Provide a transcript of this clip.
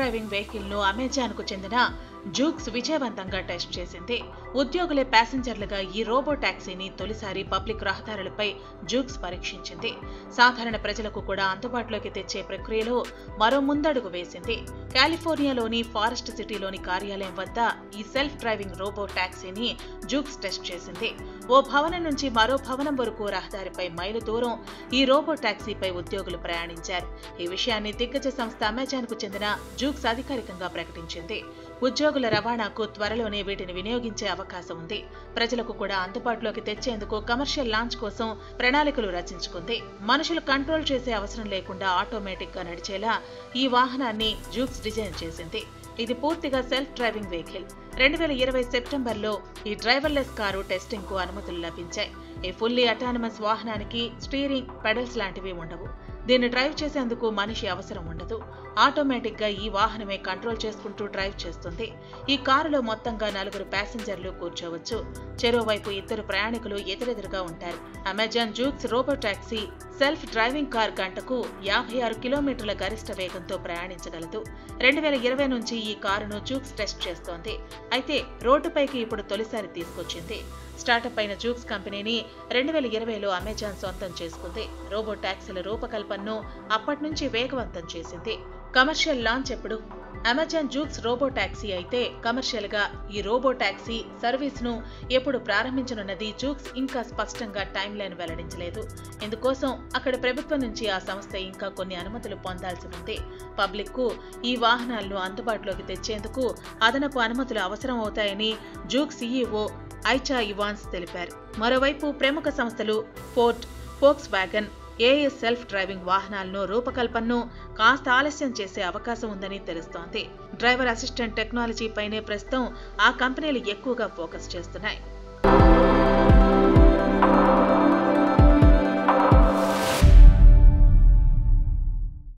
driving vehicle ను Amazon కు చెందిన జూక్స్ విజయవంతంగా టెస్ట్ చేసింది ఉద్యోగులే ప్యాసింజర్లుగా ఈ రోబో టాక్సీని తొలిసారి పబ్లిక్ రహదారులపై జూక్స్ పరీక్షించింది సాధారణ ప్రజలకు కూడా అందుబాటులోకి తెచ్చే ప్రక్రియలో మరో ముందడుగు వేసింది కాలిఫోర్నియాలోని ఫారెస్ట్ సిటీలోని కార్యాలయం వద్ద ఈ సెల్ఫ్ డ్రైవింగ్ రోబో టాక్సీని జూక్స్ టెస్ట్ చేసింది ఓ భవనం నుంచి మరో భవనం వరకు రహదారిపై మైలు దూరం ఈ రోబో టాక్సీపై ఉద్యోగులు ప్రయాణించారు ఈ విషయాన్ని దిగ్గజ సంస్థ అమెజాన్ కు చెందిన జూక్స్ అధికారికంగా ప్రకటించింది ఉద్యోగుల రవాణాకు త్వరలోనే వీటిని వినియోగించే అవకాశం ఉంది ప్రజలకు కూడా అందుబాటులోకి తెచ్చేందుకు కమర్షియల్ లాంచ్ కోసం ప్రణాళికలు రచించుకుంది మనుషులు కంట్రోల్ చేసే అవసరం లేకుండా ఆటోమేటిక్ గా నడిచేలా ఈ వాహనాన్ని జూక్స్ డిజైన్ చేసింది ఇది పూర్తిగా సెల్ఫ్ డ్రైవింగ్ వెహికల్ రెండు వేల ఇరవై సెప్టెంబర్లో ఈ డ్రైవర్లెస్ కారు టెస్టింగ్ కు అనుమతులు లభించాయి ఈ ఫుల్లీ అటానమస్ వాహనానికి స్టీరింగ్ పెడల్స్ లాంటివి ఉండవు దీన్ని డ్రైవ్ చేసేందుకు మనిషి అవసరం ఉండదు ఆటోమేటిక్ గా ఈ వాహనమే కంట్రోల్ చేసుకుంటూ డ్రైవ్ చేస్తుంది ఈ కారులో మొత్తంగా నలుగురు ప్యాసింజర్లు కూర్చోవచ్చు చెరోవైపు ఇద్దరు ప్రయాణికులు ఎదురెదురుగా ఉంటారు Amazon Zoox robo taxi self driving car గంటకు యాభై ఆరు కిలోమీటర్ల గరిష్ట వేగంతో ప్రయాణించగలదు రెండు వేల ఇరవై నుంచి ఈ కారును జూక్స్ టెస్ట్ చేస్తోంది అయితే రోడ్డుపైకి ఇప్పుడు తొలిసారి తీసుకొచ్చింది స్టార్టప్ అయిన జూక్స్ కంపెనీని రెండు వేల ఇరవైలో అమెజాన్ సొంతం చేసుకుంది రోబో ట్యాక్సీల రూపకల్పనను అప్పటి నుంచి వేగవంతం చేసింది కమర్షియల్ లాంచ్ ఎప్పుడు అమెజాన్ జూక్స్ రోబో టాక్సీ అయితే కమర్షియల్ గా ఈ రోబో టాక్సీ సర్వీస్ ను ఎప్పుడు ప్రారంభించనున్నది జూక్స్ ఇంకా స్పష్టంగా టైం లైన్ వెల్లడించలేదు ఇందుకోసం అక్కడ ప్రభుత్వం నుంచి ఆ సంస్థ ఇంకా కొన్ని అనుమతులు పొందాల్సి ఉంది పబ్లిక్ కు ఈ వాహనాలను అందుబాటులోకి తెచ్చేందుకు అదనపు అనుమతులు అవసరం అవుతాయని జూక్ సీఈఓ ఐచా ఇవాన్స్ తెలిపారు మరోవైపు ప్రముఖ సంస్థలు ఫోర్ట్ ఫోక్స్ వ్యాగన్ ఏఎస్ సెల్ఫ్ డ్రైవింగ్ వాహనాలను రూపకల్పనను కాస్త ఆలస్యం చేసే అవకాశం ఉందని తెలుస్తోంది డ్రైవర్ అసిస్టెంట్ టెక్నాలజీ పైనే ప్రస్తుతం ఆ కంపెనీలు ఎక్కువగా ఫోకస్ చేస్తున్నాయి